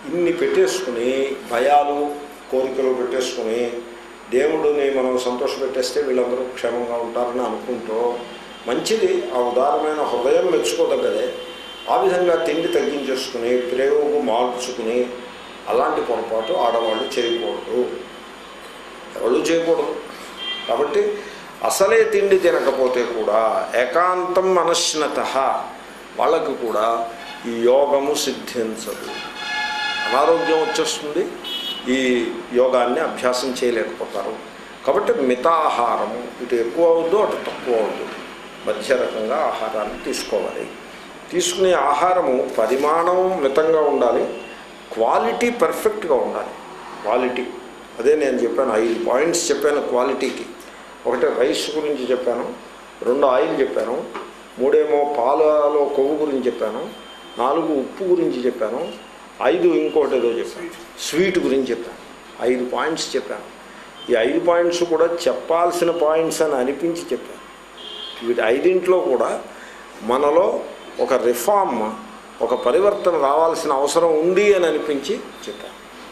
ఇన్ని పెట్టేసుకుని భయాలు కోరికలు పెట్టేసుకుని దేవుడిని మనం సంతోషపెట్టేస్తే వీళ్ళందరూ క్షేమంగా ఉంటారని అనుకుంటూ మంచిది ఆ ఉదారమైన హృదయం మెచ్చుకోదగ్గదే ఆ విధంగా తిండి తగ్గించేసుకుని ప్రేమకు మార్చుకుని అలాంటి పొరపాటు ఆడవాళ్ళు చేయకూడదు ఎవరు చేయకూడదు కాబట్టి అసలే తిండి తినకపోతే కూడా ఏకాంతం మనశ్నత వాళ్ళకి కూడా ఈ యోగము సిద్ధించదు అనారోగ్యం వచ్చేస్తుంది ఈ యోగాన్ని అభ్యాసం చేయలేకపోతారు కాబట్టి మితాహారము ఇటు ఎక్కువ అవద్దు అటు తక్కువ అవద్దు మధ్య రకంగా ఆహారాన్ని తీసుకోవాలి తీసుకునే ఆహారము పరిమాణం మితంగా ఉండాలి క్వాలిటీ పర్ఫెక్ట్గా ఉండాలి క్వాలిటీ అదే నేను చెప్పాను ఐదు పాయింట్స్ చెప్పాను క్వాలిటీకి ఒకటి రైస్ గురించి చెప్పాను రెండు ఆయిల్ చెప్పాను మూడేమో పాలలో కొవ్వు గురించి చెప్పాను నాలుగు ఉప్పు గురించి చెప్పాను ఐదు ఇంకోటి ఏదో చెప్పాను స్వీట్ గురించి చెప్పాను ఐదు పాయింట్స్ చెప్పాను ఈ ఐదు పాయింట్స్ కూడా చెప్పాల్సిన పాయింట్స్ అని అనిపించి చెప్పాను వీటి ఐదింట్లో కూడా మనలో ఒక రిఫార్మ్ ఒక పరివర్తన రావాల్సిన అవసరం ఉంది అని అనిపించి చెప్పాను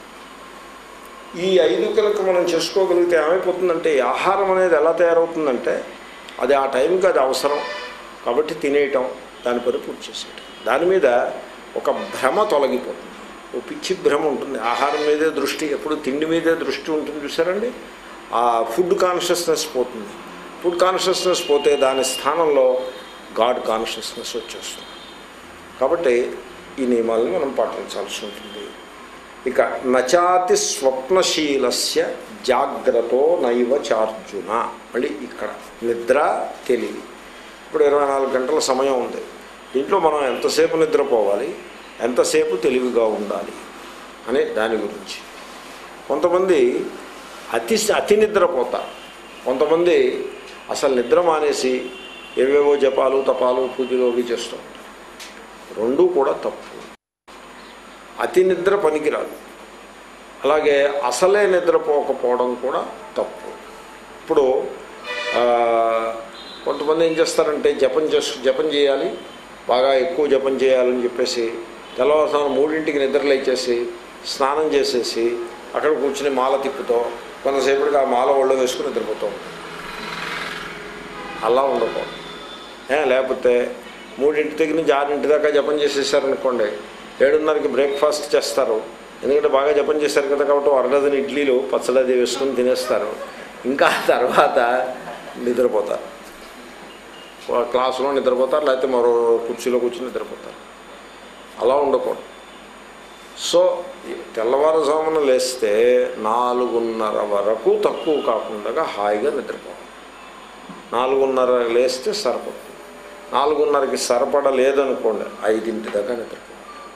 ఈ ఐదు కనుక మనం చేసుకోగలిగితే ఏమైపోతుందంటే ఈ ఆహారం అనేది ఎలా తయారవుతుందంటే అది ఆ టైంకి అది అవసరం కాబట్టి తినేయటం దాని పని పూర్తి చేసేయటం దాని మీద ఒక భ్రమ తొలగిపోతుంది ఓ పిచ్చి భ్రమ ఉంటుంది ఆహారం మీదే దృష్టి ఎప్పుడు తిండి మీదే దృష్టి ఉంటుంది చూసారండి ఆ ఫుడ్ కాన్షియస్నెస్ పోతుంది ఫుడ్ కాన్షియస్నెస్ పోతే దాని స్థానంలో గాడ్ కాన్షియస్నెస్ వచ్చేస్తుంది కాబట్టి ఈ నియమాలను మనం పాటించాల్సి ఉంటుంది ఇక నచాతి స్వప్నశీలస్య జాగ్రత్తో నైవ చార్జున మళ్ళీ ఇక్కడ నిద్ర తెలివి ఇప్పుడు ఇరవై నాలుగు గంటల సమయం ఉంది దీంట్లో మనం ఎంతసేపు నిద్రపోవాలి ఎంతసేపు తెలివిగా ఉండాలి అనే దాని గురించి కొంతమంది అతి అతి నిద్రపోతారు కొంతమంది అసలు నిద్ర మానేసి ఏవేవో జపాలు తపాలు పూజలు అవి చేస్తూ ఉంటారు రెండూ కూడా తప్పు అతి నిద్ర పనికిరాదు అలాగే అసలే నిద్రపోకపోవడం కూడా తప్పు ఇప్పుడు ఆ, కొంతమంది ఏం చేస్తారంటే జపం చేసు జపం చేయాలి బాగా ఎక్కువ జపం చేయాలని చెప్పేసి తెల్లవారుసాను మూడింటికి నిద్ర లేచేసి స్నానం చేసేసి అక్కడ కూర్చుని మాల తిప్పుతో కొంతసేపటికి ఆ మాల ఒళ్ళు వేసుకుని నిద్రపోతూ ఉంటారు అలా ఉండకూడదు ఏ, లేకపోతే మూడింటి దగ్గర నుంచి ఆరింటి దాకా జపం చేసేసారనుకోండి ఏడున్నరకి బ్రేక్ఫాస్ట్ చేస్తారు ఎందుకంటే బాగా జపం చేశారు కదా కాబట్టి ఓ అరడజన్ ఇడ్లీలు పచ్చడి వేసుకుని తినేస్తారు ఇంకా తర్వాత నిద్రపోతారు ఓ క్లాసులో నిద్రపోతారు లేకపోతే మరో కుర్చీలో కూర్చుని నిద్రపోతారు అలా ఉండకూడదు సో తెల్లవారుజామున లేస్తే నాలుగున్నర వరకు తక్కువ కాకుండా హాయిగా నిద్రపోవాలి నాలుగున్నర లేస్తే సరిపడుతుంది నాలుగున్నరకి సరిపడలేదనుకోండి ఐదింటి దాకా నిద్రపోవాలి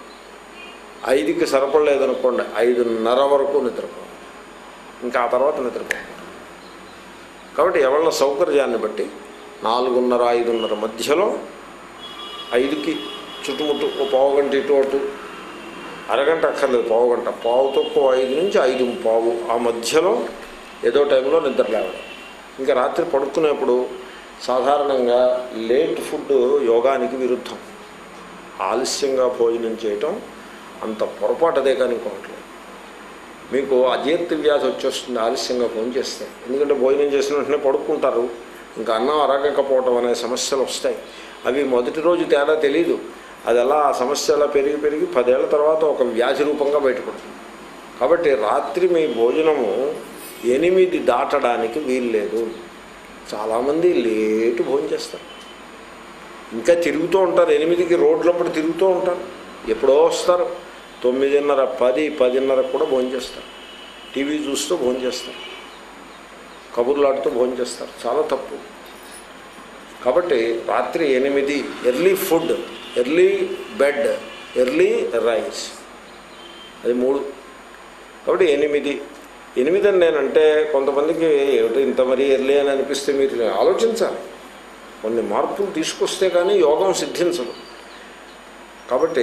ఐదుకి సరిపడలేదనుకోండి ఐదున్నర వరకు నిద్రపోవాలి ఇంకా ఆ తర్వాత నిద్రపోవాలి కాబట్టి ఎవరి సౌకర్యాన్ని బట్టి నాలుగున్నర ఐదున్నర మధ్యలో ఐదుకి చుట్టుముట్టు ఓ పావు గంట ఇటు అటు అరగంట అక్కర్లేదు పావు గంట పావు తక్కువ ఐదు నుంచి ఐదు పావు ఆ మధ్యలో ఏదో టైంలో నిద్ర లేవడం ఇంకా రాత్రి పడుకునేప్పుడు సాధారణంగా లేట్ ఫుడ్ యోగానికి విరుద్ధం ఆలస్యంగా భోజనం చేయటం అంత పొరపాటు అదే కానీ ఇంకోట్లేదు మీకు అజీర్తి వ్యాధి వచ్చేస్తుంది ఆలస్యంగా భోజనం చేస్తే ఎందుకంటే భోజనం చేసిన వెంటనే పడుకుంటారు ఇంకా అన్నం అరగకపోవటం అనే సమస్యలు వస్తాయి అవి మొదటి రోజు తేడా తెలియదు అది అలా ఆ సమస్య అలా పెరిగి పెరిగి పదేళ్ల తర్వాత ఒక వ్యాధి రూపంగా బయటపడుతుంది కాబట్టి రాత్రి మీ భోజనము ఎనిమిది దాటడానికి వీలు లేదు చాలామంది లేటు భోజనం చేస్తారు ఇంకా తిరుగుతూ ఉంటారు ఎనిమిదికి రోడ్లప్పుడు తిరుగుతూ ఉంటారు ఎప్పుడో వస్తారు తొమ్మిదిన్నర పది పదిన్నర కూడా భోజనం చేస్తారు టీవీ చూస్తూ భోజనం చేస్తారు కబుర్లాడుతూ భోజనం చేస్తారు చాలా తప్పు కాబట్టి రాత్రి ఎనిమిది early food early bed early rise అది మూడు కాబట్టి ఎనిమిది ఎనిమిది అని నేనంటే కొంతమందికి ఏమిటి ఇంత మరీ ఎర్లీ అని అనిపిస్తే మీరు ఆలోచించాలి కొన్ని మార్పులు తీసుకొస్తే కానీ యోగం సిద్ధించదు కాబట్టి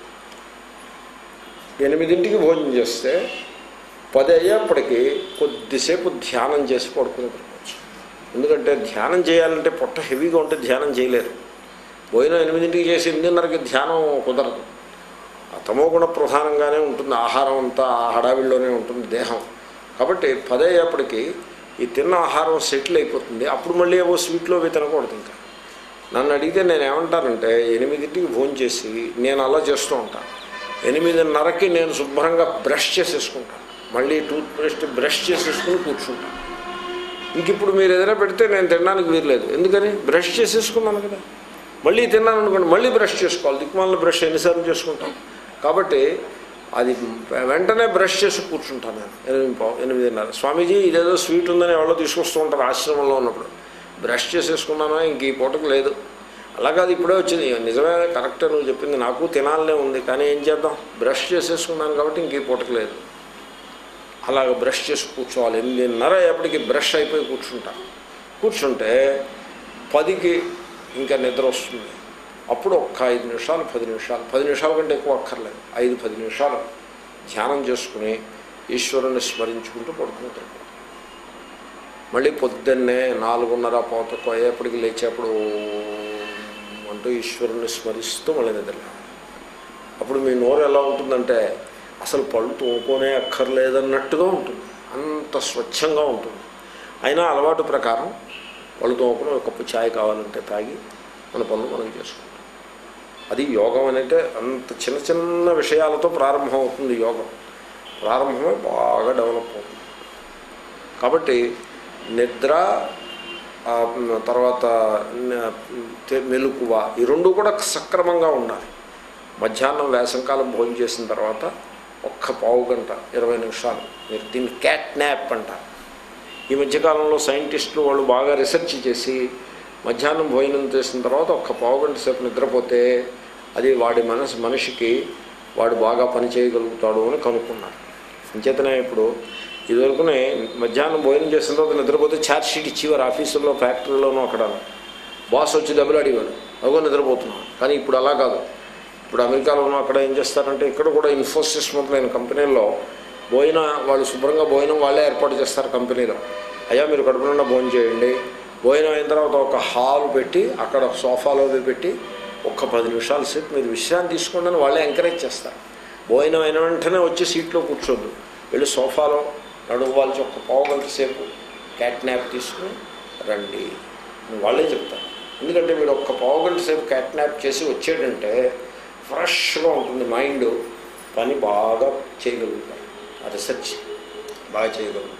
ఎనిమిదింటికి భోజనం చేస్తే పది అయ్యేప్పటికీ కొద్దిసేపు ధ్యానం చేసి పడుకుని పడుకోవచ్చు ఎందుకంటే ధ్యానం చేయాలంటే పొట్ట హెవీగా ఉంటే ధ్యానం చేయలేరు భోజనం ఎనిమిదింటికి చేసి ఎనిమిదిన్నరకి ధ్యానం కుదరదు ఆ తమోగుణ ప్రధానంగానే ఉంటుంది ఆహారం అంతా ఆ హడావిడిలోనే ఉంటుంది దేహం కాబట్టి పదయ్యేపటికి ఈ తిన్న ఆహారం సెటిల్ అయిపోతుంది అప్పుడు మళ్ళీ ఏవో స్వీట్లో అవి తినకూడదు ఇంకా నన్ను అడిగితే నేను ఏమంటానంటే ఎనిమిదింటికి ఫోన్ చేసి నేను అలా చేస్తూ ఉంటాను ఎనిమిదిన్నరకి నేను శుభ్రంగా బ్రష్ చేసేసుకుంటాను మళ్ళీ టూత్ బ్రష్ బ్రష్ చేసేసుకుని కూర్చుంటాను ఇంక ఇప్పుడు మీరు ఏదైనా పెడితే నేను తినడానికి వీరలేదు ఎందుకని బ్రష్ చేసేసుకున్నాను కదా మళ్ళీ తిన్నాను అనుకోండి మళ్ళీ బ్రష్ చేసుకోవాలి దిక్కుమాల బ్రష్ ఎన్నిసార్లు చేసుకుంటాం కాబట్టి అది వెంటనే బ్రష్ చేసి కూర్చుంటాను నేను ఎనిమిది పావు ఎనిమిదిన్నర స్వామీజీ ఇదేదో స్వీట్ ఉందని ఎవరో తీసుకొస్తూ ఉంటారు ఆశ్రమంలో ఉన్నప్పుడు బ్రష్ చేసేసుకున్నానా ఇంక ఈ పూటకు లేదు అలా కాదు ఇప్పుడే వచ్చింది నిజమే కరెక్టే నువ్వు చెప్పింది నాకు తినాలనే ఉంది కానీ ఏం చేద్దాం బ్రష్ చేసేసుకున్నాను కాబట్టి ఇంక ఈ పూటకు లేదు అలాగ బ్రష్ చేసి కూర్చోవాలి ఎనిమిదిన్నర ఎప్పటికి బ్రష్ అయిపోయి కూర్చుంటా కూర్చుంటే పదికి ఇంకా నిద్ర వస్తుంది అప్పుడు ఒక్క ఐదు నిమిషాలు పది నిమిషాలు పది నిమిషాల కంటే ఎక్కువ అక్కర్లేదు ఐదు పది నిమిషాలు ధ్యానం చేసుకుని ఈశ్వరుని స్మరించుకుంటూ పడుకుంటారు మళ్ళీ పొద్దున్నే నాలుగున్నర పోతకు అయ్యేప్పటికి లేచేప్పుడు అంటూ ఈశ్వరుని స్మరిస్తూ మళ్ళీ నిద్ర అప్పుడు మీ నోరు ఎలా ఉంటుందంటే అసలు పళ్ళు తోముకోనే అక్కర్లేదన్నట్టుగా ఉంటుంది అంత స్వచ్ఛంగా ఉంటుంది అయినా అలవాటు ప్రకారం పళ్ళు తోముకుని ఒక కప్పు ఛాయ్ కావాలంటే తాగి మన పనులు మనం చేసుకుంటాం అది యోగం అంటే అంత చిన్న చిన్న విషయాలతో ప్రారంభం అవుతుంది యోగం ప్రారంభమే బాగా డెవలప్ అవుతుంది కాబట్టి నిద్ర ఆ, తర్వాత న- తె- మెలకువ ఈ రెండు కూడా సక్రమంగా ఉండాలి మధ్యాహ్నం వేసంకాలం భోజనం చేసిన తర్వాత ఒక్క పావు గంట ఇరవై నిమిషాలు మీరు దీన్ని క్యాట్ న్యాప్ అంటారు ఈ మధ్యకాలంలో సైంటిస్టులు వాళ్ళు బాగా రీసెర్చ్ చేసి మధ్యాహ్నం భోజనం చేసిన తర్వాత ఒక్క పావు గంట సేపు నిద్రపోతే అది వాడి మనసు మనిషికి వాడు బాగా పని చేయగలుగుతాడు అని కనుక్కున్నారు అంచేతనే ఇప్పుడు ఇదివరకునే మధ్యాహ్నం భోజనం చేసిన తర్వాత నిద్రపోతే ఛార్జ్ షీట్ ఇచ్చేవారు ఆఫీసుల్లో ఫ్యాక్టరీలోనూ అక్కడ బాస్ వచ్చి దెబ్బలు అడిగాడు అదిగో నిద్రపోతున్నాను కానీ ఇప్పుడు అలా కాదు ఇప్పుడు అమెరికాలోనూ అక్కడ ఏం చేస్తారంటే ఇక్కడ కూడా ఇన్ఫోసిస్ మొదలైన కంపెనీల్లో భోజన వాళ్ళు శుభ్రంగా భోజనం వాళ్ళే ఏర్పాటు చేస్తారు కంపెనీలో అయ్యా మీరు కడుపు నిండా భోజనం చేయండి భోజనం అయిన తర్వాత ఒక హాల్ పెట్టి అక్కడ సోఫాలో అవి పెట్టి ఒక్క పది నిమిషాల సేపు మీరు విశ్రాంతి తీసుకోండి అని వాళ్ళే ఎంకరేజ్ చేస్తారు భోజనం అయిన వెంటనే వచ్చి సీట్లో కూర్చోద్దు వెళ్ళి సోఫాలో నడువు వాళ్ళకి ఒక పావు గంట సేపు క్యాట్ న్యాప్ తీసుకుని రండి అని వాళ్ళే చెప్తారు ఎందుకంటే వీడు ఒక్క పావు గంట సేపు క్యాట్ న్యాప్ చేసి వచ్చాడంటే ఫ్రెష్గా ఉంటుంది మైండ్ పని బాగా చేయగలుగుతారు ఆ రీసెర్చ్ బాగా చేయగలుగుతారు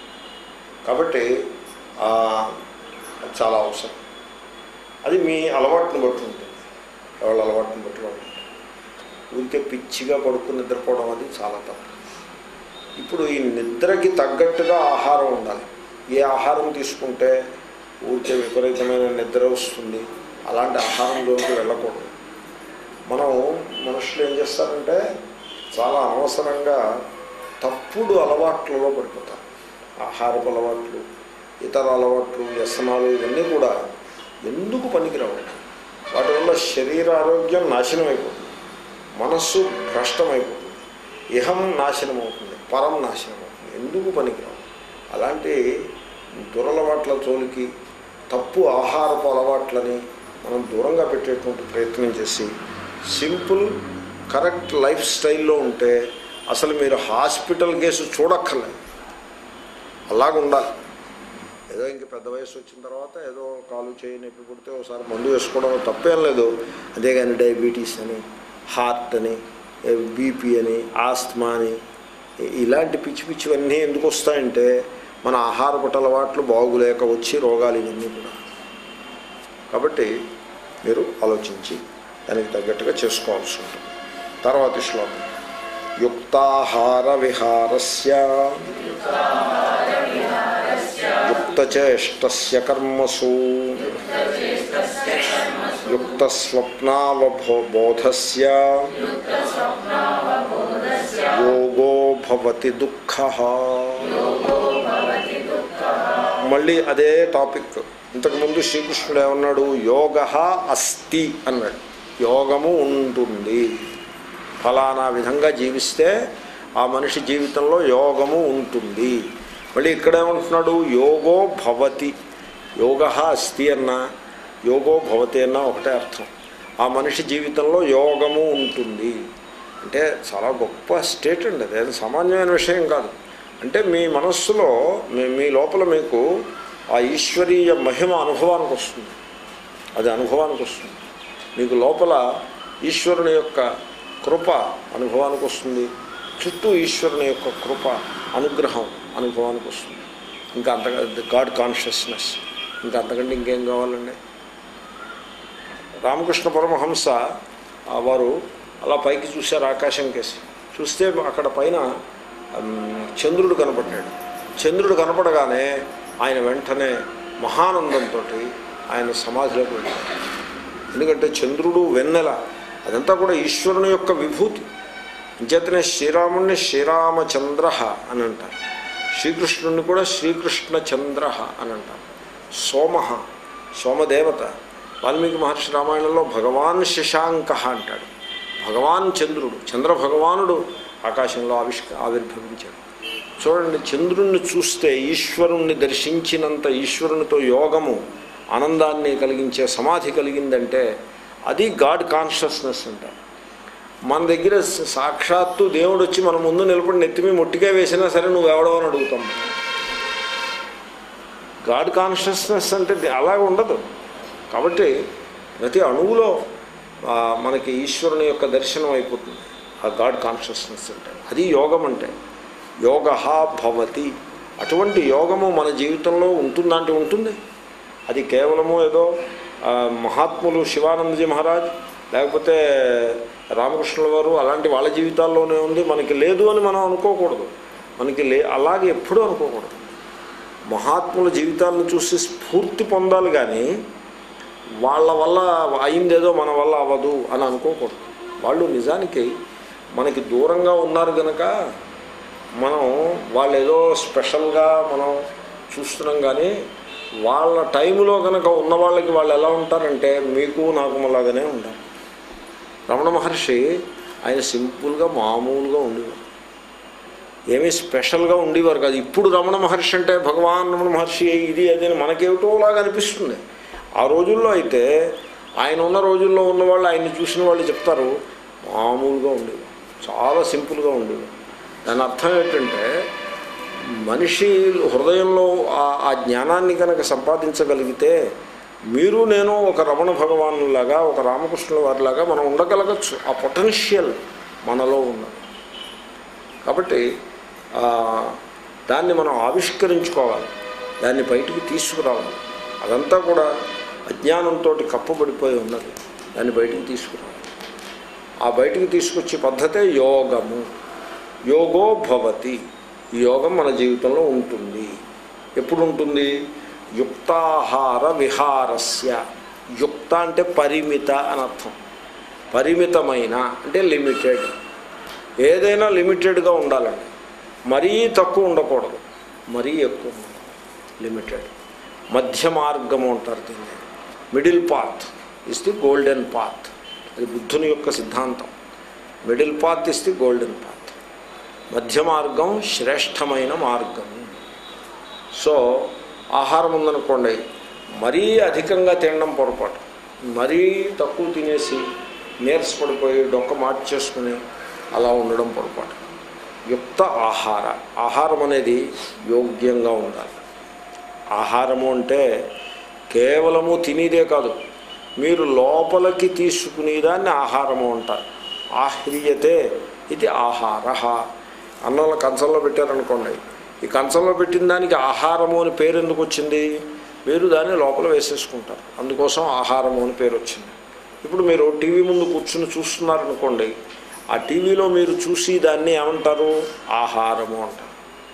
కాబట్టి ఆ, అది చాలా అవసరం అది మీ అలవాటుని బట్టి ఉంటుంది ఎవరి అలవాటుని బట్టి వాళ్ళు ఉంటుంది. ఊరికే పిచ్చిగా పడుకుని నిద్రపోవడం అది చాలా తప్పు ఇప్పుడు ఈ నిద్రకి తగ్గట్టుగా ఆహారం ఉండాలి ఏ ఆహారం తీసుకుంటే ఊరికే విపరీతమైన నిద్ర వస్తుంది అలాంటి ఆహారంలోకి వెళ్ళకూడదు మనం మనుషులు ఏం చేస్తారంటే చాలా అనవసరంగా తప్పుడు అలవాట్లలో పడిపోతారు ఆహారపు అలవాట్లు ఇతర అలవాట్లు వ్యసనాలు ఇవన్నీ కూడా ఎందుకు పనికిరావు వాటి వల్ల శరీర ఆరోగ్యం నాశనం అయిపోతుంది మనస్సు భ్రష్టమైపోతుంది ఇహం నాశనం అవుతుంది పరం నాశనం అవుతుంది ఎందుకు పనికిరావు అలాంటి దురలవాట్ల జోలికి తప్పు ఆహారపు అలవాట్లని మనం దూరంగా పెట్టేటువంటి ప్రయత్నం చేసి సింపుల్ కరెక్ట్ లైఫ్ స్టైల్లో ఉంటే అసలు మీరు హాస్పిటల్ కేసు చూడక్కర్లేదు అలాగ ఉండాలి ఏదో ఇంక పెద్ద వయసు వచ్చిన తర్వాత ఏదో కాలు చేయి నొప్పి పుడితే ఒకసారి మందు వేసుకోవడం తప్పేం లేదు అంతేగాని డయాబెటీస్ అని హార్ట్ అని బీపీ అని ఆస్తమా అని ఇ- ఇలాంటి పిచ్చి పిచ్చివన్నీ ఎందుకు వస్తాయంటే మన ఆహారపట అలవాట్లు బాగులేక వచ్చి రోగాలు ఇవన్నీ కూడా కాబట్టి మీరు ఆలోచించి దానికి తగ్గట్టుగా చేసుకోవాల్సి ఉంటుంది తర్వాతి శ్లోకం యుక్తాహార విహారస్య యుక్తచేష్టస్య కర్మసు యుక్తస్వప్నావబోధస్య యోగో భవతి దుఃఖ మళ్ళీ అదే టాపిక్ ఇంతకుముందు శ్రీకృష్ణుడు ఏమన్నాడు యోగ అస్తి అన్నాడు యోగము ఉంటుంది ఫలానా విధంగా జీవిస్తే ఆ మనిషి జీవితంలో యోగము ఉంటుంది మళ్ళీ ఇక్కడేమంటున్నాడు యోగో భవతి యోగ అస్తి అన్న యోగో భవతి అన్న ఒకటే అర్థం ఆ మనిషి జీవితంలో యోగము ఉంటుంది అంటే చాలా గొప్ప స్టేట్ అండి అదేం సామాన్యమైన విషయం కాదు అంటే మీ మనస్సులో మీ మీ లోపల మీకు ఆ ఈశ్వరీయ మహిమ అనుభవానికి వస్తుంది అది అనుభవానికి వస్తుంది మీకు లోపల ఈశ్వరుని యొక్క కృప అనుభవానికి వస్తుంది చుట్టూ ఈశ్వరుని యొక్క కృప అనుగ్రహం అనుభవానికి వస్తుంది ఇంకా అంతగా గాడ్ కాన్షియస్నెస్ ఇంకా అంతకంటే ఇంకేం కావాలండి రామకృష్ణ పరమహంస ఆ వారు అలా పైకి చూశారు ఆకాశం కేసి చూస్తే అక్కడ పైన ఉమ్, చంద్రుడు కనపడ్డాడు చంద్రుడు కనపడగానే ఆయన వెంటనే మహానందంతో ఆయన సమాధిలోకి వెళ్ళాడు ఎందుకంటే చంద్రుడు వెన్నెల అదంతా కూడా ఈశ్వరుని యొక్క విభూతి అంచేతనే శ్రీరాముణ్ణి శ్రీరామచంద్ర అని అంటారు శ్రీకృష్ణుడిని కూడా శ్రీకృష్ణ చంద్ర అని అంటారు సోమ సోమదేవత వాల్మీకి మహర్షి రామాయణంలో భగవాన్ శశాంక అంటాడు భగవాన్ చంద్రుడు చంద్ర భగవానుడు ఆకాశంలో ఆవిష్క ఆవిర్భవించాడు చూడండి చంద్రుణ్ణి చూస్తే ఈశ్వరుణ్ణి దర్శించినంత ఈశ్వరునితో యోగము ఆనందాన్ని కలిగించే సమాధి కలిగిందంటే అది గాడ్ కాన్షియస్నెస్ అంటారు మన దగ్గర సాక్షాత్తు దేవుడు వచ్చి మన ముందు నిలబడి నెత్తిమి ముట్టిగా వేసినా సరే నువ్వు ఎవడో అని అడుగుతాం గాడ్ కాన్షియస్నెస్ అంటే ది- అలా ఉండదు కాబట్టి ప్రతి అణువులో ఆ, మనకి ఈశ్వరుని యొక్క దర్శనం అయిపోతుంది ఆ గాడ్ కాన్షియస్నెస్ అంటే అది యోగం అంటే యోగ భవతి అటువంటి యోగము మన జీవితంలో ఉంటుందంటే ఉంటుంది అది కేవలము ఏదో ఆ, మహాత్ములు శివానందజీ మహారాజ్ లేకపోతే రామకృష్ణుల వారు అలాంటి వాళ్ళ జీవితాల్లోనే ఉంది మనకి లేదు అని మనం అనుకోకూడదు మనకి లే అలాగే ఎప్పుడూ అనుకోకూడదు మహాత్ముల జీవితాలను చూసి స్ఫూర్తి పొందాలి కానీ వాళ్ళ వల్ల అయిందేదో మన వల్ల అవ్వదు అని అనుకోకూడదు వాళ్ళు నిజానికి మనకి దూరంగా ఉన్నారు కనుక మనం వాళ్ళు ఏదో స్పెషల్గా మనం చూస్తున్నాం కానీ వాళ్ళ టైంలో కనుక ఉన్న వాళ్ళకి వాళ్ళు ఎలా ఉంటారంటే మీకు నాకు అలాగనే ఉంటారు రమణ మహర్షి ఆయన సింపుల్గా మామూలుగా ఉండేవారు ఏమీ స్పెషల్గా ఉండేవారు కాదు ఇప్పుడు రమణ మహర్షి అంటే భగవాన్ రమణ మహర్షి ఇది అది అని మనకేమిటోలాగా అనిపిస్తుంది ఆ రోజుల్లో అయితే ఆయన ఉన్న రోజుల్లో ఉన్న వాళ్ళు ఆయన్ని చూసిన వాళ్ళు చెప్తారు మామూలుగా ఉండేవారు చాలా సింపుల్గా ఉండేవారు దాని అర్థం ఏంటంటే మనిషి హృదయంలో ఆ- ఆ జ్ఞానాన్ని కనుక సంపాదించగలిగితే మీరు నేను ఒక రమణ భగవానులాగా ఒక రామకృష్ణుల వారిలాగా మనం ఉండగలగచ్చు ఆ పొటెన్షియల్ మనలో ఉన్నది కాబట్టి ఆ, దాన్ని మనం ఆవిష్కరించుకోవాలి దాన్ని బయటికి తీసుకురావాలి అదంతా కూడా అజ్ఞానంతో కప్పబడిపోయి ఉన్నది దాన్ని బయటికి తీసుకురావాలి ఆ బయటికి తీసుకొచ్చే పద్ధతే యోగము యోగో భవతి ఈ యోగం మన జీవితంలో ఉంటుంది ఎప్పుడు ఉంటుంది యుక్తాహార విహారస్య యుక్త అంటే పరిమిత అని అర్థం పరిమితమైన అంటే లిమిటెడ్ ఏదైనా లిమిటెడ్గా ఉండాలండి మరీ తక్కువ ఉండకూడదు మరీ ఎక్కువ ఉండకూడదు లిమిటెడ్ మధ్య మార్గము అంటారు దీన్ని middle path is the golden path అది బుద్ధుని యొక్క సిద్ధాంతం middle path is the golden path మధ్య మార్గం శ్రేష్టమైన మార్గం సో ఆహారం ఉందనుకోండి మరీ అధికంగా తినడం పొరపాటు మరీ తక్కువ తినేసి నీరసపడిపోయి డొక్క మార్చేసుకుని అలా ఉండడం పొరపాటు యుక్త ఆహార ఆహారం అనేది యోగ్యంగా ఉండాలి ఆహారము అంటే కేవలము తినేదే కాదు మీరు లోపలికి తీసుకునేదాన్ని ఆహారము అంటారు ఆహ్రియతే ఇది ఆహార అన్నంలో కంచంలో పెట్టారనుకోండి ఈ కంచంలో పెట్టిన దానికి ఆహారము అని పేరు ఎందుకు వచ్చింది మీరు దాన్ని లోపల వేసేసుకుంటారు అందుకోసం ఆహారము అని పేరు వచ్చింది ఇప్పుడు మీరు టీవీ ముందు కూర్చుని చూస్తున్నారనుకోండి ఆ టీవీలో మీరు చూసి దాన్ని ఏమంటారు ఆహారము అంటారు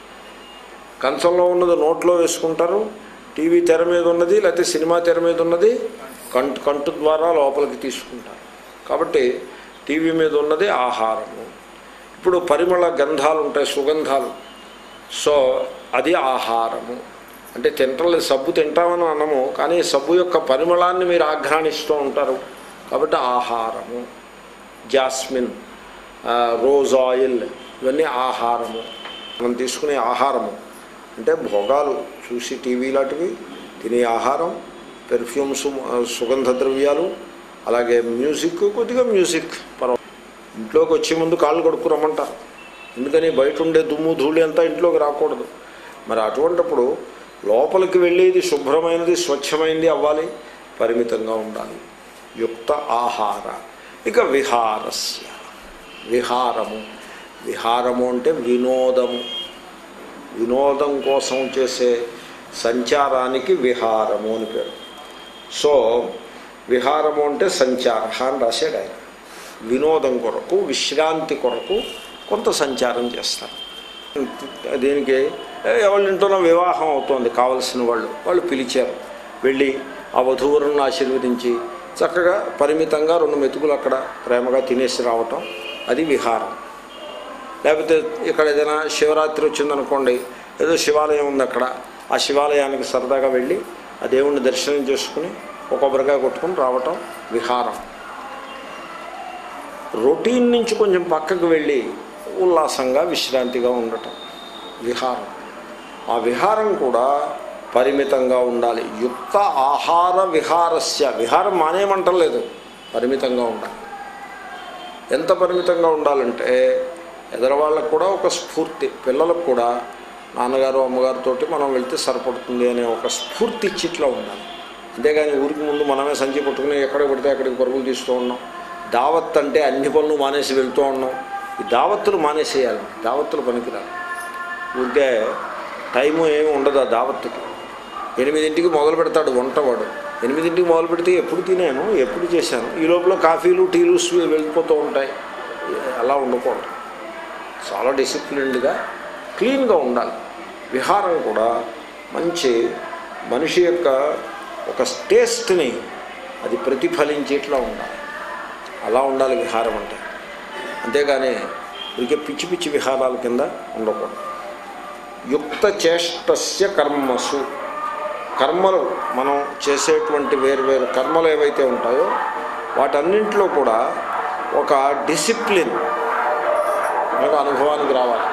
కంచంలో ఉన్నది నోట్లో వేసుకుంటారు టీవీ తెర మీద ఉన్నది లేకపోతే సినిమా తెర మీద ఉన్నది కంటు కంటు ద్వారా లోపలికి తీసుకుంటారు కాబట్టి టీవీ మీద ఉన్నది ఆహారము ఇప్పుడు పరిమళ గంధాలు ఉంటాయి సుగంధాలు సో అది ఆహారము అంటే తింటలే సబ్బు తింటామని అనము కానీ సబ్బు యొక్క పరిమళాన్ని మీరు ఆఘ్రాణిస్తూ ఉంటారు కాబట్టి ఆహారము జాస్మిన్ ఆ, రోజ్ ఆయిల్ ఇవన్నీ ఆహారము మనం తీసుకునే ఆహారము అంటే భోగాలు చూసి టీవీ లాంటివి తినే ఆహారం పెర్ఫ్యూమ్స్ ఆ, సుగంధ ద్రవ్యాలు అలాగే మ్యూజిక్ కొద్దిగా మ్యూజిక్ పర్వ ఇంట్లోకి వచ్చే ముందు కాళ్ళు కడుక్కురమ్మంటారు ఎందుకని బయట ఉండే దుమ్ము ధూళి అంతా ఇంట్లోకి రాకూడదు మరి అటువంటప్పుడు లోపలికి వెళ్ళేది శుభ్రమైనది స్వచ్ఛమైనది అవ్వాలి పరిమితంగా ఉండాలి యుక్త ఆహార ఇక విహారస్య విహారము విహారము అంటే వినోదము వినోదం కోసం చేసే సంచారానికి విహారము అని పేరు సో విహారము అంటే సంచార అని రాశాడు ఆయన వినోదం కొరకు విశ్రాంతి కొరకు కొంత సంచారం చేస్తారు దీనికి ఎవరి ఇంట్లోనో వివాహం అవుతోంది కావలసిన వాళ్ళు వాళ్ళు పిలిచారు వెళ్ళి ఆ వధువులను ఆశీర్వదించి చక్కగా పరిమితంగా రెండు మెతుకులు అక్కడ ప్రేమగా తినేసి రావటం అది విహారం లేకపోతే ఇక్కడ ఏదైనా శివరాత్రి వచ్చిందనుకోండి ఏదో శివాలయం ఉంది అక్కడ ఆ శివాలయానికి సరదాగా వెళ్ళి ఆ దేవుణ్ణి దర్శనం చేసుకుని ఒక కొబ్బరికాయ కొట్టుకుని రావటం విహారం రొటీన్ నుంచి కొంచెం పక్కకు వెళ్ళి ఉల్లాసంగా విశ్రాంతిగా ఉండటం విహారం ఆ విహారం కూడా పరిమితంగా ఉండాలి యుక్త ఆహార విహారస్య విహారం మానేయమంటలేదు పరిమితంగా ఉండాలి ఎంత పరిమితంగా ఉండాలంటే ఎదరవాళ్ళకు కూడా ఒక స్ఫూర్తి పిల్లలకు కూడా నాన్నగారు అమ్మగారితో మనం వెళ్తే సరిపడుతుంది అనే ఒక స్ఫూర్తి ఇచ్చిట్లా ఉండాలి అంతేగాని ఊరికి ముందు మనమే సంచి పట్టుకుని ఎక్కడ పడితే అక్కడికి పరుగులు తీస్తూ ఉన్నాం దావత్ అంటే అన్ని పనులు మానేసి వెళ్తూ ఉన్నాం ఈ దావత్తులు మానేసేయాలి దావత్తులు పనికిరాలి ఊరికే టైము ఏమి ఉండదు ఆ దావత్తుకి ఎనిమిదింటికి మొదలు పెడతాడు వంటవాడు ఎనిమిదింటికి మొదలు పెడితే ఎప్పుడు తినాను ఎప్పుడు చేశాను ఈ లోపల కాఫీలు టీలు స్వీ- వెళ్ళిపోతూ ఉంటాయి అలా ఉండకూడదు చాలా డిసిప్లిన్డ్గా క్లీన్గా ఉండాలి విహారం కూడా మంచి మనిషి యొక్క ఒక టేస్ట్ని అది ప్రతిఫలించేట్లా ఉండాలి అలా ఉండాలి విహారం అంటే అంతేగాని ఇక పిచ్చి పిచ్చి విహారాల కింద ఉండకూడదు యుక్త చేష్టస్య కర్మసు కర్మలు మనం చేసేటువంటి వేరు వేరు కర్మలు ఏవైతే ఉంటాయో వాటన్నింటిలో కూడా ఒక డిసిప్లిన్ మనకు అనుభవానికి రావాలి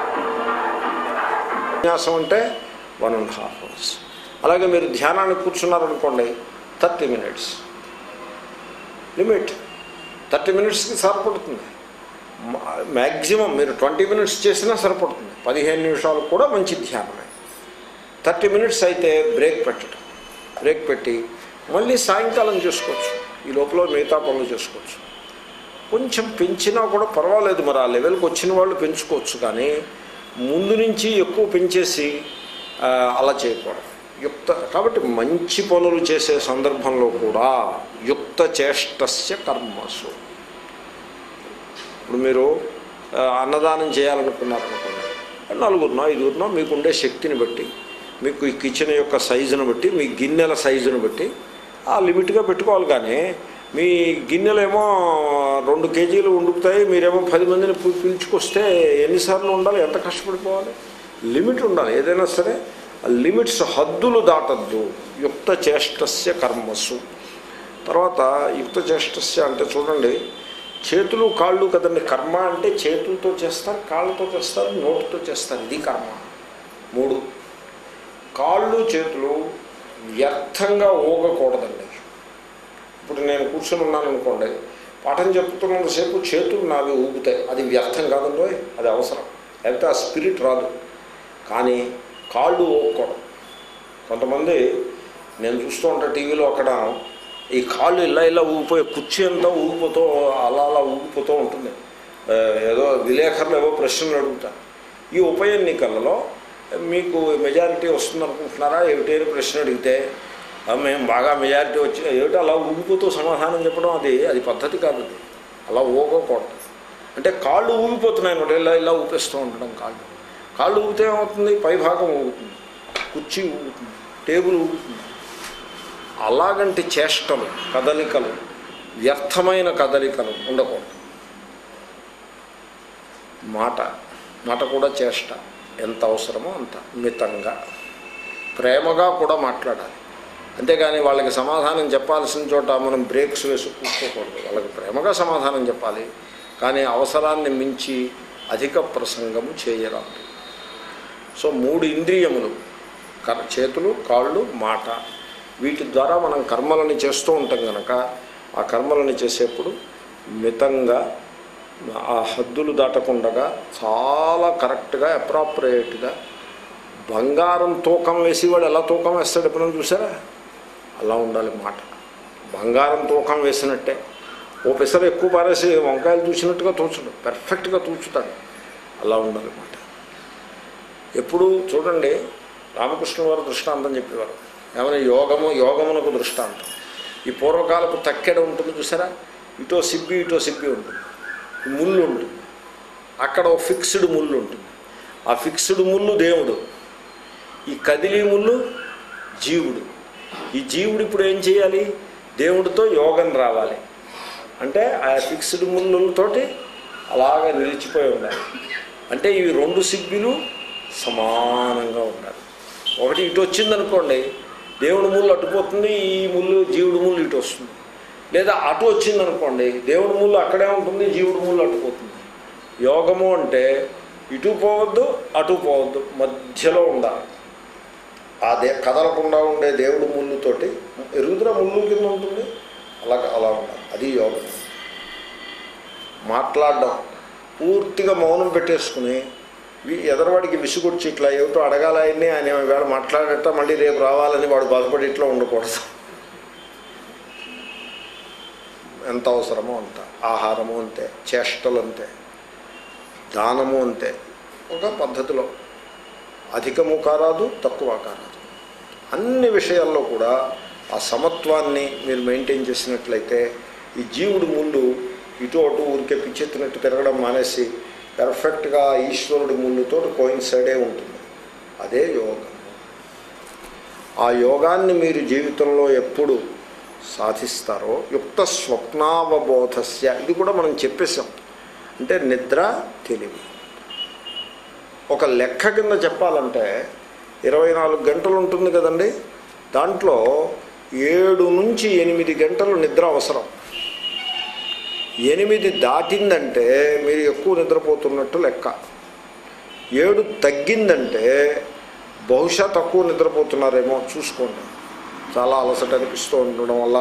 విన్యాసం అంటే వన్ అండ్ హాఫ్ అవర్స్ అలాగే మీరు ధ్యానానికి కూర్చున్నారనుకోండి థర్టీ మినిట్స్ లిమిట్ థర్టీ మినిట్స్కి సరిపడుతుంది మ్యాక్సిమం మీరు ట్వంటీ మినిట్స్ చేసినా సరిపడుతుంది పదిహేను నిమిషాలు కూడా మంచి ధ్యానమే థర్టీ మినిట్స్ అయితే బ్రేక్ పెట్టడం బ్రేక్ పెట్టి మళ్ళీ సాయంకాలం చేసుకోవచ్చు ఈ లోపల మిగతా పనులు చేసుకోవచ్చు కొంచెం పెంచినా కూడా పర్వాలేదు మరి ఆ లెవెల్కి వచ్చిన వాళ్ళు పెంచుకోవచ్చు కానీ ముందు నుంచి ఎక్కువ పెంచేసి ఆ, అలా చేయకూడదు యుక్త కాబట్టి మంచి పనులు చేసే సందర్భంలో కూడా యుక్త చేష్టస్య కర్మసు ఇప్పుడు మీరు ఆ, అన్నదానం చేయాలనుకున్నారనుకోండి నలుగురినో ఐదుగురినో మీకుండే శక్తిని బట్టి మీకు ఈ కిచెన్ యొక్క సైజును బట్టి మీ గిన్నెల సైజును బట్టి ఆ లిమిట్గా పెట్టుకోవాలి కానీ మీ గిన్నెలేమో రెండు కేజీలు ఉండుకుతాయి మీరేమో పది మందిని పి- పిలుచుకొస్తే ఎన్నిసార్లు ఉండాలి ఎంత కష్టపడిపోవాలి లిమిట్ ఉండాలి ఏదైనా సరే ఆ లిమిట్స్ హద్దులు దాటద్దు యుక్త చేష్టస్య కర్మసు తర్వాత యుక్త చేష్టస్య అంటే చూడండి చేతులు కాళ్ళు కదండి కర్మ అంటే చేతులతో చేస్తారు కాళ్ళతో చేస్తారు నోటితో చేస్తారు ఇది కర్మ మూడు కాళ్ళు చేతులు వ్యర్థంగా ఊగకూడదండి ఇప్పుడు నేను కూర్చొని ఉన్నాను అనుకోండి పాఠం చెప్తున్నంతసేపు చేతులు నావి ఊగుతాయి అది వ్యర్థం కాదండో అది అవసరం లేకపోతే ఆ స్పిరిట్ రాదు కానీ కాళ్ళు ఊగకూడదు కొంతమంది నేను చూస్తూ ఉంటా టీవీలో అక్కడ ఈ కాళ్ళు ఇలా ఇలా ఊగిపోయి కుర్చీ అంతా ఊగిపోతూ అలా అలా ఊగిపోతూ ఉంటుంది ఆ, ఏదో విలేకరులు ఏవో ప్రశ్నలు అడుగుతారు ఈ ఉప ఎన్నికలలో మీకు మెజారిటీ వస్తుంది అనుకుంటున్నారా ఏమిటి అని ప్రశ్న అడిగితే "ఆ, మేము బాగా మెజారిటీ వచ్చి ఏమిటి అలా ఊగిపోతూ సమాధానం చెప్పడం అది అది పద్ధతి కాదు అది అలా ఊగకూడదు అంటే కాళ్ళు ఊగిపోతున్నాయి అనమాట ఇలా ఇలా ఊపేస్తూ ఉండడం కాళ్ళు కాళ్ళు ఊగితే ఏమవుతుంది పైభాగం ఊగుతుంది కుర్చీ ఊగుతుంది టేబుల్ ఊగుతుంది అలాగంటి చేష్టలు కదలికలు వ్యర్థమైన కదలికలు ఉండకూడదు మాట మాట కూడా చేష్ట ఎంత అవసరమో అంత మితంగా ప్రేమగా కూడా మాట్లాడాలి అంతేగాని వాళ్ళకి సమాధానం చెప్పాల్సిన చోట మనం బ్రేక్స్ వేసి కూర్చోకూడదు వాళ్ళకి ప్రేమగా సమాధానం చెప్పాలి కానీ అవసరాన్ని మించి అధిక ప్రసంగము చేయరాదు సో మూడు ఇంద్రియములు కర్ చేతులు కాళ్ళు మాట వీటి ద్వారా మనం కర్మలని చేస్తూ ఉంటాం కనుక ఆ కర్మలని చేసేప్పుడు మితంగా ఆ హద్దులు దాటకుండగా చాలా కరెక్ట్గా అప్రాప్రియేట్గా బంగారం తూకం వేసేవాడు ఎలా తూకం వేస్తాడు ఎప్పుడైనా చూసారా అలా ఉండాలి మాట బంగారం తూకం వేసినట్టే ఓ పిసర ఎక్కువ పారేసి వంకాయలు చూసినట్టుగా తూచడు పెర్ఫెక్ట్గా తూచుతాడు అలా ఉండాలి మాట ఎప్పుడు చూడండి రామకృష్ణ వారు దృష్టాంతం చెప్పేవారు ఏమైనా యోగము యోగమునకు దృష్టాంతం ఈ పూర్వకాలపు తక్కెడ ఉంటుంది చూసారా ఇటో సిబ్బి ఇటో సిబ్బి ఉంటుంది ఈ ముళ్ళు ఉంటుంది అక్కడ ఒక ఫిక్స్డ్ ముళ్ళు ఉంటుంది ఆ ఫిక్స్డ్ ముళ్ళు దేవుడు ఈ కదిలీ ముళ్ళు జీవుడు ఈ జీవుడు ఇప్పుడు ఏం చేయాలి దేవుడితో యోగం రావాలి అంటే ఆ ఫిక్స్డ్ ముళ్ళతోటి అలాగ నిలిచిపోయి ఉండాలి అంటే ఇవి రెండు సిబ్బిలు సమానంగా ఉండాలి ఒకటి ఇటు వచ్చిందనుకోండి దేవుడి ముళ్ళు అటుపోతుంది ఈ ముళ్ళు జీవుడి ముళ్ళు ఇటు వస్తుంది లేదా అటు వచ్చిందనుకోండి దేవుడి ముళ్ళు అక్కడే ఉంటుంది జీవుడి ముళ్ళు అటుపోతుంది యోగము అంటే ఇటు పోవద్దు అటు పోవద్దు మధ్యలో ఉండాలి ఆ దే కదలకుండా ఉండే దేవుడి ముళ్ళుతోటి ఎరుగుదల ముళ్ళు కింద ఉంటుంది అలా అలా ఉండాలి అది యోగం మాట్లాడడం పూర్తిగా మౌనం పెట్టేసుకుని వి- ఎదరవాడికి విసుగొచ్చి ఇట్లా ఏమిటో అడగాలని ఆయన వేళ మాట్లాడట మళ్ళీ రేపు రావాలని వాడు బాధపడి ఇట్లా ఉండకూడదు ఎంత అవసరమో అంత ఆహారము అంతే చేష్టలు అంతే దానము అంతే ఒక పద్ధతిలో అధికము కారాదు తక్కువ కారాదు అన్ని విషయాల్లో కూడా ఆ సమత్వాన్ని మీరు మెయింటైన్ చేసినట్లయితే ఈ జీవుడు ముందు ఇటు అటు ఊరికే పిచ్చెత్తినట్టు తిరగడం మానేసి పెర్ఫెక్ట్గా ఈశ్వరుడి ముందుతో కోయిన్సైడే ఉంటుంది అదే యోగం ఆ యోగాన్ని మీరు జీవితంలో ఎప్పుడు సాధిస్తారో యుక్త స్వప్నావబోధస్య ఇది కూడా మనం చెప్పేశాం అంటే నిద్ర తెలివి ఒక లెక్క కింద చెప్పాలంటే ఇరవై నాలుగు గంటలు ఉంటుంది కదండి దాంట్లో ఏడు నుంచి ఎనిమిది గంటలు నిద్ర అవసరం ఎనిమిది దాటిందంటే మీరు ఎక్కువ నిద్రపోతున్నట్టు లెక్క ఏడు తగ్గిందంటే బహుశా తక్కువ నిద్రపోతున్నారేమో చూసుకోండి చాలా అలసట అనిపిస్తూ ఉండడం వల్ల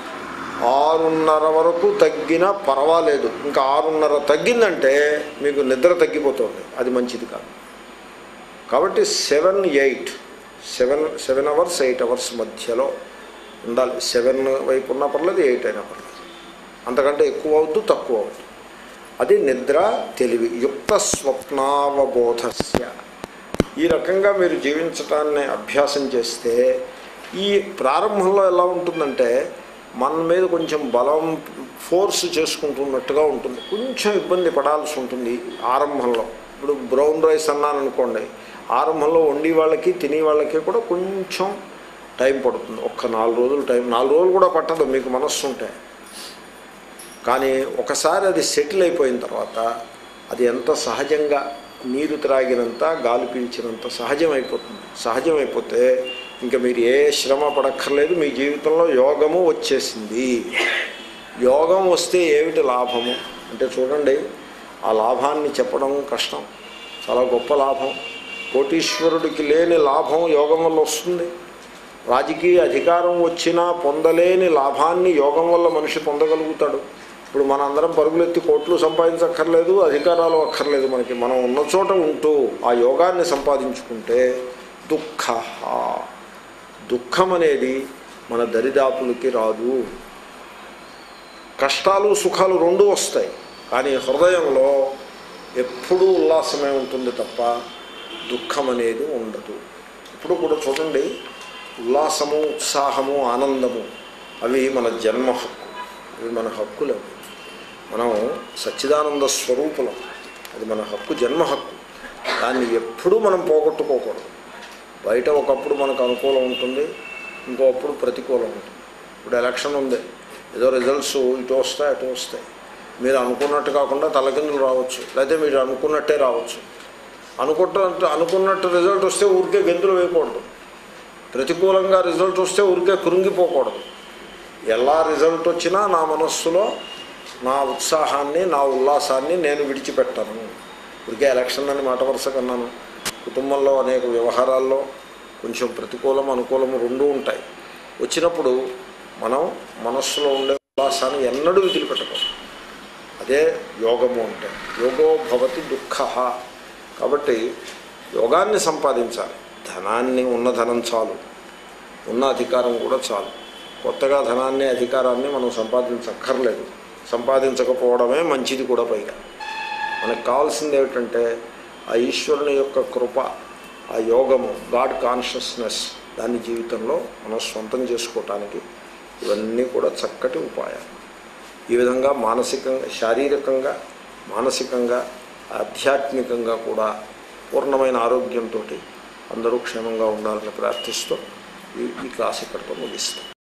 ఆరున్నర వరకు తగ్గినా పర్వాలేదు ఇంకా ఆరున్నర తగ్గిందంటే మీకు నిద్ర తగ్గిపోతుంది అది మంచిది కాదు కాబట్టి seven eight seven seven hours eight hours మధ్యలో ఉండాలి సెవెన్ వైపు ఉన్నా పర్లేదు ఎయిట్ అయినా పర్లేదు అంతకంటే ఎక్కువ అవద్దు తక్కువ అవద్దు అది నిద్ర తెలివి యుక్త స్వప్నావబోధస్య ఈ రకంగా మీరు జీవించటాన్ని అభ్యాసం చేస్తే ఈ ప్రారంభంలో ఎలా ఉంటుందంటే మన మీద కొంచెం బలం ఫోర్స్ చేసుకుంటున్నట్టుగా ఉంటుంది కొంచెం ఇబ్బంది పడాల్సి ఉంటుంది ఆరంభంలో ఇప్పుడు బ్రౌన్ రైస్ అన్నాను అనుకోండి ఆరంభంలో వండి వాళ్ళకి తినే వాళ్ళకి కూడా కొంచెం టైం పడుతుంది ఒక్క నాలుగు రోజులు టైం నాలుగు రోజులు కూడా పట్టదు మీకు మనస్సు ఉంటే కానీ ఒకసారి అది సెటిల్ అయిపోయిన తర్వాత అది ఎంత సహజంగా నీరు త్రాగినంత గాలి పీల్చినంత సహజం అయిపోతుంది సహజం అయిపోతే ఇంకా మీరు ఏ శ్రమ పడక్కర్లేదు మీ జీవితంలో యోగము వచ్చేసింది యోగం వస్తే ఏమిటి లాభము అంటే చూడండి ఆ లాభాన్ని చెప్పడం కష్టం చాలా గొప్ప లాభం కోటీశ్వరుడికి లేని లాభం యోగం వల్ల వస్తుంది రాజకీయ అధికారం వచ్చినా పొందలేని లాభాన్ని యోగం వల్ల మనిషి పొందగలుగుతాడు ఇప్పుడు మన అందరం పరుగులెత్తి కోట్లు సంపాదించక్కర్లేదు అధికారాలు అక్కర్లేదు మనకి మనం ఉన్న చోట ఉంటూ ఆ యోగాన్ని సంపాదించుకుంటే దుఃఖ దుఃఖం అనేది మన దరిదాపులకి రాదు కష్టాలు సుఖాలు రెండూ వస్తాయి కానీ హృదయంలో ఎప్పుడూ ఉల్లాసమే ఉంటుంది తప్ప దుఃఖం అనేది ఉండదు ఇప్పుడు కూడా చూడండి ఉల్లాసము ఉత్సాహము ఆనందము అవి మన జన్మ హక్కు అవి మన హక్కులు మనం సచ్చిదానంద స్వరూపులం అది మన హక్కు జన్మ హక్కు దాన్ని ఎప్పుడూ మనం పోగొట్టుకోకూడదు బయట ఒకప్పుడు మనకు అనుకూలం ఉంటుంది ఇంకోప్పుడు ప్రతికూలం ఉంటుంది ఇప్పుడు ఎలక్షన్ ఉంది ఏదో రిజల్ట్స్ ఇటు వస్తాయి అటు వస్తాయి మీరు అనుకున్నట్టు కాకుండా తలకిందులు రావచ్చు లేకపోతే మీరు అనుకున్నట్టే రావచ్చు అనుకున్నట్టు అనుకున్నట్టు రిజల్ట్ వస్తే ఊరికే గెంతులు వేయకూడదు ప్రతికూలంగా రిజల్ట్ వస్తే ఊరికే కృంగిపోకూడదు ఎలా రిజల్ట్ వచ్చినా నా మనస్సులో నా ఉత్సాహాన్ని నా ఉల్లాసాన్ని నేను విడిచిపెట్టాను ఊరికే ఎలక్షన్ అని మాట వరుస కన్నాను కుటుంబంలో అనేక వ్యవహారాల్లో కొంచెం ప్రతికూలం అనుకూలం రెండూ ఉంటాయి వచ్చినప్పుడు మనం మనస్సులో ఉండే ఉల్లాసాన్ని ఎన్నడూ వదిలిపెట్టకూడదు అదే యోగము అంటే యోగో భవతి దుఃఖ కాబట్టి యోగాన్ని సంపాదించాలి ధనాన్ని ఉన్న ధనం చాలు ఉన్న అధికారం కూడా చాలు కొత్తగా ధనాన్ని అధికారాన్ని మనం సంపాదించక్కర్లేదు సంపాదించకపోవడమే మంచిది కూడా పైగా మనకు కావాల్సింది ఏమిటంటే ఆ ఈశ్వరుని యొక్క కృప ఆ యోగము గాడ్ కాన్షియస్నెస్ దాన్ని జీవితంలో మనం సొంతం చేసుకోవటానికి ఇవన్నీ కూడా చక్కటి ఉపాయాలు ఈ విధంగా మానసికంగా శారీరకంగా మానసికంగా ఆధ్యాత్మికంగా కూడా పూర్ణమైన ఆరోగ్యంతో అందరూ క్షేమంగా ఉండాలని ప్రార్థిస్తూ ఈ ఈ క్లాస్ ఇక్కడితో ముగిస్తాం